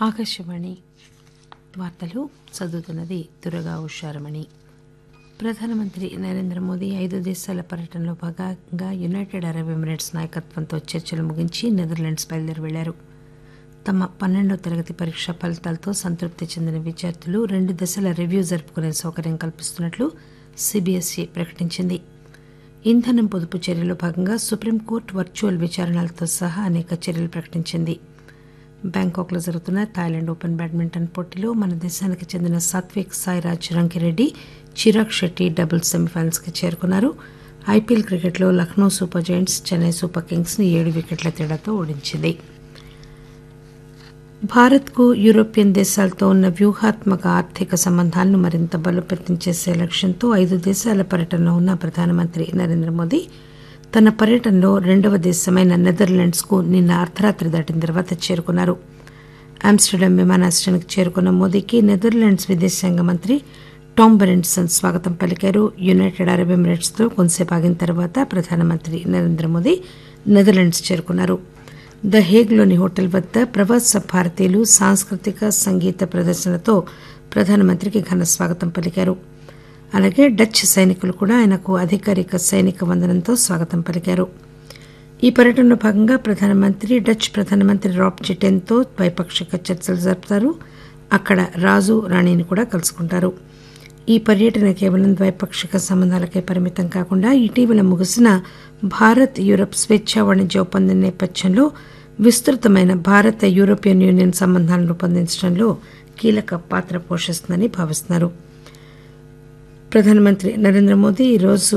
ఆకాశవాణి వార్తలు చదువుతున్నది దురగా ఉషారమణి ప్రధానమంత్రి నరేంద్ర మోదీ ఐదు దేశాల పర్యటనలో భాగంగా యునైటెడ్ అరబ్ ఎమిరేట్స్ నాయకత్వంతో చర్చలు ముగించి నెదర్లాండ్స్ బయలుదేరి వెళ్లారు తమ పన్నెండో తరగతి పరీక్ష ఫలితాలతో సంతృప్తి చెందిన విద్యార్థులు రెండు దశల రివ్యూ జరుపుకునే సౌకర్యం కల్పిస్తున్నట్లు సిబిఎస్ఈ ప్రకటించింది ఇంధనం పొదుపు చర్యలో భాగంగా సుప్రీంకోర్టు వర్చువల్ విచారణలతో సహా అనేక చర్యలు ప్రకటించింది బ్యాంకాక్లో జరుగుతున్న థాయిలాండ్ ఓపెన్ బ్యాడ్మింటన్ పోటీలో మన దేశానికి చెందిన సాత్విక్ సాయిరాజ్ రంకిరెడ్డి చిరాగ్ షెట్టి డబుల్స్ సెమీఫైనల్స్కి చేరుకున్నారు ఐపీఎల్ క్రికెట్లో Lucknow Super Giants Chennai Super కింగ్స్ని ఏడు వికెట్ల తేడాతో ఓడించింది భారత్కు యూరోపియన్ దేశాలతో ఉన్న వ్యూహాత్మక ఆర్థిక సంబంధాలను మరింత బలోపేతం చేసే లక్ష్యంతో ఐదు దేశాల పర్యటనలో ఉన్న ప్రధానమంత్రి నరేంద్ర మోదీ తన పర్యటనలో రెండవ దేశమైన నెదర్లాండ్స్కు నిన్న అర్ధరాత్రి దాటిన తర్వాత చేరుకున్నారు ఆమ్స్టర్డామ్ విమానాశ్రయానికి చేరుకున్న మోదీకి నెదర్లాండ్స్ విదేశాంగ మంత్రి టామ్ బెరెంట్సన్ స్వాగతం పలికారు యునైటెడ్ అరబ్ ఎమిరేట్స్తో కొంతసేపు ఆగిన తర్వాత ప్రధానమంత్రి నరేంద్ర మోదీ నెదర్లాండ్స్ చేరుకున్నారు ద హేగ్లోని హోటల్ వద్ద ప్రవాస భారతీయులు సాంస్కృతిక సంగీత ప్రదర్శనతో ప్రధానమంత్రికి ఘన స్వాగతం పలికారు అలాగే డచ్ సైనికులు కూడా ఆయనకు అధికారిక సైనిక వందనంతో స్వాగతం పలికారు ఈ పర్యటనలో భాగంగా ప్రధానమంత్రి డచ్ ప్రధానమంత్రి రాబ్ చిటెన్తో ద్వైపాక్షిక చర్చలు జరుపుతారు అక్కడ రాజు రాణిని కూడా కలుసుకుంటారు ఈ పర్యటన కేవలం ద్వైపాక్షిక సంబంధాలకే పరిమితం కాకుండా ఇటీవల ముగిసిన భారత్ యూరప్ స్వేచ్ఛా వాణిజ్య ఒప్పందం నేపథ్యంలో విస్తృతమైన భారత యూరోపియన్ యూనియన్ సంబంధాలను రూపొందించడంలో కీలక పాత్ర పోషిస్తుందని భావిస్తున్నారు ప్రధానమంత్రి నరేంద్ర మోదీ ఈరోజు